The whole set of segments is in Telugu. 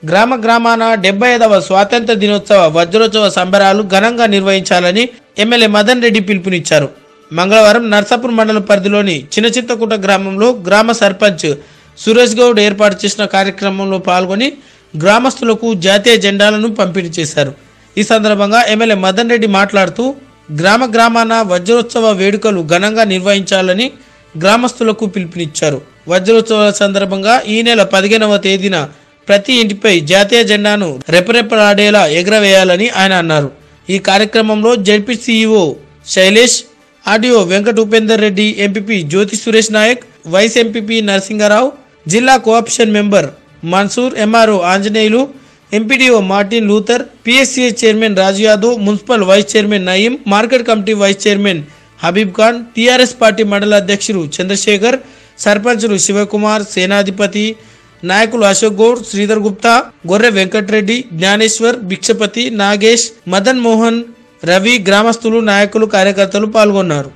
గ్రామ గ్రామాన డెబ్బై ఐదవ స్వాతంత్ర దినోత్సవ వజ్రోత్సవ సంబరాలు ఘనంగా నిర్వహించాలని ఎమ్మెల్యే మదన్ రెడ్డి పిలుపునిచ్చారు మంగళవారం నర్సాపూర్ మండలం పరిధిలోని చిన్నచింతకుంట గ్రామంలో గ్రామ సర్పంచ్ సురేష్ గౌడ్ ఏర్పాటు చేసిన కార్యక్రమంలో పాల్గొని గ్రామస్తులకు జాతీయ జెండాలను పంపిణీ చేశారు ఈ సందర్భంగా ఎమ్మెల్యే మదన్ రెడ్డి మాట్లాడుతూ గ్రామ గ్రామాన వజ్రోత్సవ వేడుకలు ఘనంగా నిర్వహించాలని గ్రామస్తులకు పిలుపునిచ్చారు వజ్రోత్సవాల సందర్భంగా ఈ నెల పదిహేనవ తేదీన ప్రతి ఇంటిపై జాతీయ జెండాను రెపరెపలాడేలా ఎగరవేయాలని ఆయన అన్నారు ఈ కార్యక్రమంలో ZP CEO Shailesh RDO Venkata Upender Reddy MPP Jyothi Suresh Naik vice MPP Narasingarao జిల్లా cooption member Mansoor MRO Anjaneyulu MPDO Martin Luther PSCA chairman Raju Yadav municipal vice chairman Nayeem market committee vice chairman Habib Khan TRS party mandal అధ్యక్షులు చంద్రశేఖర్ సర్పంచులు శివకుమార్ సేనాధిపతి నాయకులు అశోక్ గౌడ్ శ్రీధర్ గుప్తా గొర్రె వెంకటరెడ్డి జ్ఞానేశ్వర్ భిక్షపతి నాగేష్ మదన్ మోహన్ రవి గ్రామస్తులు నాయకులు కార్యకర్తలు పాల్గొన్నారు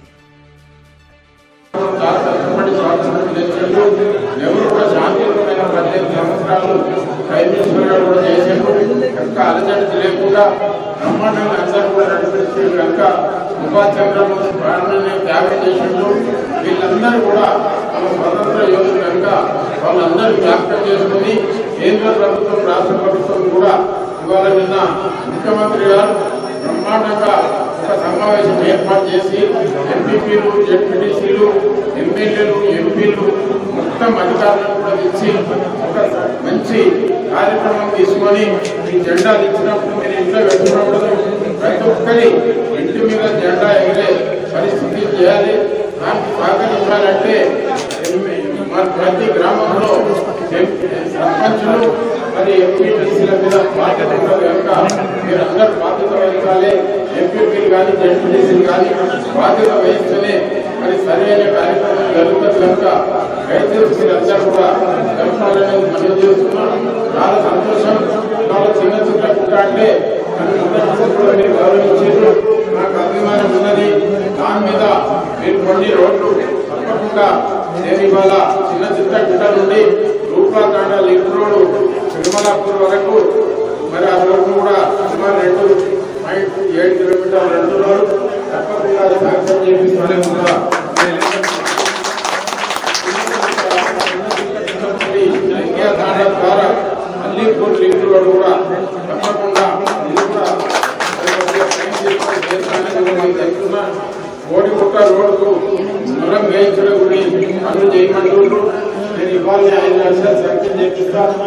చాలా కష్టపడి స్వాతంత్రం తెచ్చిండు ఎవరు కూడా శాంతియుతమైన పద్దెనిమిది సంవత్సరాలు ప్రైమ్ మినిస్టర్ గా కూడా చేసిండు కనుక అలజడి లేకుండా బ్రహ్మాండంగా అందరూ కూడా నడిపించిండు కనుక సుభాష్ చంద్రబోస్ ప్రాణాన్ని త్యాగం చేసిండు వీళ్ళందరూ కూడా మన స్వతంత్ర యోధులు కనుక వాళ్ళందరూ జ్ఞాపకం చేసుకుని కేంద్ర ప్రభుత్వం రాష్ట్ర ప్రభుత్వం కూడా ఇవాళ నిన్న ముఖ్యమంత్రి గారు బ్రహ్మాండంగా ఒక సమావేశం ఏర్పాటు చేసి ఎంపీపీలు జెడ్పీటీసీలు ఎమ్మెల్యేలు ఎంపీలు మొత్తం అధికారులను కూడా ఇచ్చి ఒక మంచి కార్యక్రమం తీసుకొని ఈ జెండా ఇచ్చినప్పుడు మీరు ఇంట్లో పెట్టుకున్నప్పుడు ప్రతి ఒక్కరి ఇంటి మీద జెండా ఎగిరే పరిస్థితి చేయాలి దానికి సహకరించాలంటే మన ప్రతి గ్రామంలో ఎం- సర్పంచులు మరి ఎంపీటీసీల మీద బాధ్యత ఉంటుంది కనుక మీరు అందరూ బాధ్యత వహించాలి ఎంపీపీలు కానీ జెడ్పీటీసీలు కానీ బాధ్యత వహిస్తేనే మరి సరైన కార్యక్రమం జరుగుతుంది కనుక దయచేసి మీరందరూ కూడా జరపాలనేది మనం చేస్తున్నాం చాలా సంతోషం చాలా చిన్న చిన్న పుట్ట అంటే నన్ను అందరికీ కూడా మీరు గౌరవించారు నాకు అభిమానం ఉన్నది దాని మీద మీరు కొన్ని రోడ్లు తప్పకుండా నేను ఇవాళ చిన్న చిన్న గుట్ట నుండి రూపాకాండ లింక్ రోడ్డు తిరుమలాపూర్ వరకు మరి ఆ రోడ్డు కూడా సుమారు రెండు పాయింట్ ఏడు కిలోమీటర్ల రెండు రోడ్డు తప్పకుండా అది శాంక్షన్ చేపిస్తానే కూడా లింగేతాండ ద్వారా అల్లీపూర్ లింక్ రోడ్డు కూడా తప్పకుండా ఇది కూడా కోడిగుట్ట రోడ్డుకు దూరం వేయించడం గురించి పనులు చేయమంటున్నారు నేను ఇవాళ ఐదు లక్షల సంఖ్య చేపిస్తాను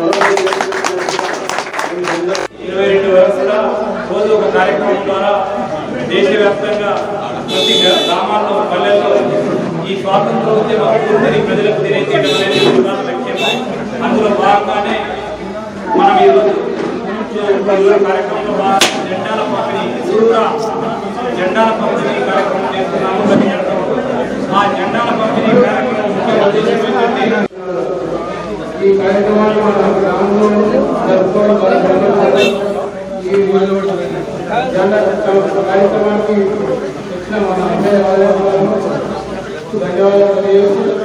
ఇరవై రెండు వరుసల రోజు ఒక కార్యక్రమం ద్వారా దేశవ్యాప్తంగా ప్రతి గ్రా- గ్రామాల్లో పల్లెల్లో ఈ స్వాతంత్ర ఉద్యమ పూర్తిని ప్రజలకు తెలియజేయడం అనేది ప్రధాన లక్ష్యం అందులో భాగంగానే మనం ఈరోజు ఈరోజు కార్యక్రమంలో భాగంగా జెండాల పంపిణీ కూడా జెండాల పంపిణీ కార్యక్రమం చేస్తున్నాము ప్రతి జెండా. ఆ జెండాల పంపిణీ కార్యక్రమం ముఖ్య ఉద్దేశం ఏంటంటే ఈ కార్యక్రమాన్ని మన గ్రామంలో జరుపుకోవడం చాలా సంతోషం. ఈ జెండా కార్యక్రమానికి వచ్చిన మన అమ్మాయి వాళ్ళకు ధన్యవాదాలు తెలియజేస్తూ